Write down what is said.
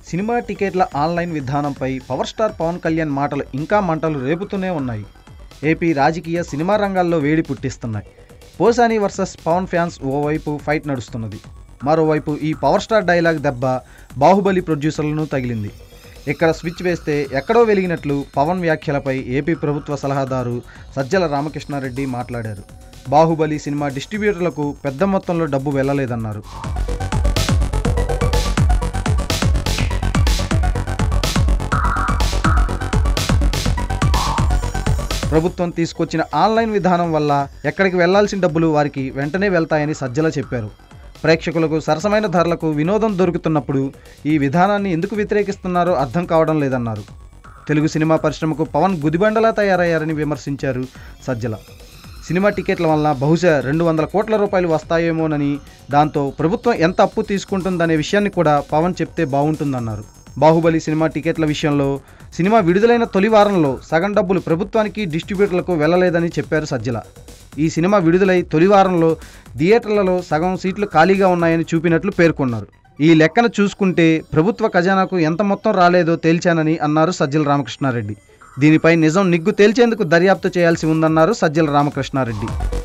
cinema టికెట్ల online విధానంపై power star Pawan Kalyan మాటలు ఇంకా మంటలు రేపుతూనే ఉన్నాయి ఏపీ రాజకీయ సినిమా రంగాల్లో వేడి పుట్టిస్తున్నాయి పోసాని వర్సెస్ పవన్ ఫ్యాన్స్ ఓవైపు ఫైట్ నడుస్తున్నది మరోవైపు ఈ పవర్ స్టార్ డైలాగ్ దెబ్బ బాహుబలి ప్రొడ్యూసర్లను తగిలింది ఇక్కడ స్విచ్ వేస్తే ఎక్కడో వెలిగినట్లు పవన్ వ్యాఖ్యలపై ఏపీ ప్రభుత్వ సలహాదారు సజ్జల రామకృష్ణారెడ్డి మాట్లాడారు బాహుబలి సినిమా డిస్ట్రిబ్యూటర్లకు పెద్ద మొత్తంలో డబ్బు వెళ్ళలేదన్నారు ప్రభుత్వం తీసుకొచ్చిన ఆన్లైన్ విధానం వల్ల ఎక్కడికి వెళ్లాల్సిన డబ్బులు వారికి వెంటనే వెళ్తాయని సజ్జల చెప్పారు ప్రేక్షకులకు సరసమైన ధరలకు వినోదం దొరుకుతున్నప్పుడు ఈ విధానాన్ని ఎందుకు వ్యతిరేకిస్తున్నారో అర్థం కావడం లేదన్నారు తెలుగు సినిమా పరిశ్రమకు పవన్ గుదిబండలా తయారయ్యారని విమర్శించారు సజ్జల సినిమా టికెట్ల వలన బహుశా రెండు వందల కోట్ల రూపాయలు వస్తాయేమోనని దాంతో ప్రభుత్వం ఎంత అప్పు తీసుకుంటుందనే విషయాన్ని కూడా పవన్ చెప్తే బాగుంటుందన్నారు బాహుబలి సినిమా టికెట్ల విషయంలో సినిమా విడుదలైన తొలి వారంలో సగం డబ్బులు ప్రభుత్వానికి డిస్ట్రిబ్యూటర్లకు వెళ్ళలేదని చెప్పారు సజ్జల ఈ సినిమా విడుదలై తొలి వారంలో థియేటర్లలో సగం సీట్లు ఖాళీగా ఉన్నాయని చూపినట్లు పేర్కొన్నారు ఈ లెక్కన చూసుకుంటే ప్రభుత్వ ఖజానాకు ఎంత మొత్తం రాలేదో తేల్చానని అన్నారు సజ్జల రామకృష్ణారెడ్డి దీనిపై నిజం నిగ్గు తేల్చేందుకు దర్యాప్తు చేయాల్సి ఉందన్నారు సజ్జల రామకృష్ణారెడ్డి